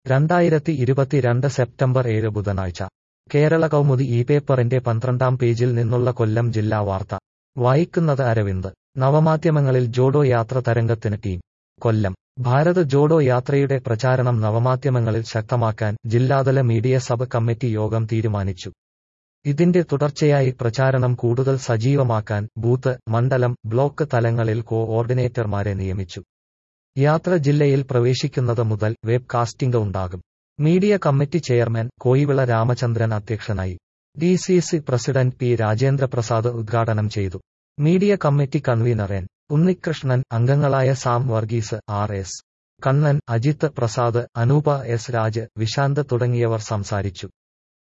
രണ്ടായിരത്തി ഇരുപത്തിരണ്ട് സെപ്റ്റംബർ ഏഴ് ബുധനാഴ്ച കേരള കൗമുദി ഈ പേപ്പറിന്റെ പന്ത്രണ്ടാം പേജിൽ നിന്നുള്ള കൊല്ലം ജില്ലാ വാർത്ത വായിക്കുന്നത് അരവിന്ദ് നവമാധ്യമങ്ങളിൽ ജോഡോ യാത്ര തരംഗത്തിന് ടീം കൊല്ലം ഭാരത് ജോഡോ യാത്രയുടെ പ്രചാരണം നവമാധ്യമങ്ങളിൽ ശക്തമാക്കാൻ ജില്ലാതല മീഡിയ സബ് കമ്മിറ്റി യോഗം തീരുമാനിച്ചു ഇതിന്റെ തുടർച്ചയായി പ്രചാരണം കൂടുതൽ സജീവമാക്കാൻ ബൂത്ത് മണ്ഡലം ബ്ലോക്ക് തലങ്ങളിൽ കോഓർഡിനേറ്റർമാരെ നിയമിച്ചു യാത്ര ജില്ലയിൽ പ്രവേശിക്കുന്നത് മുതൽ വെബ് കാസ്റ്റിംഗ് ഉണ്ടാകും media committee chairman Koyivila Ramachandran അധ്യക്ഷനായി D C C president P Rajendraprasad ഉദ്ഘാടനം ചെയ്തു media committee convener N Unnikrishnan അംഗങ്ങളായ Sam Varghese R S Kannan Ajith Prasad Anupa S Raj Vishanth തുടങ്ങിയവർ സംസാരിച്ചു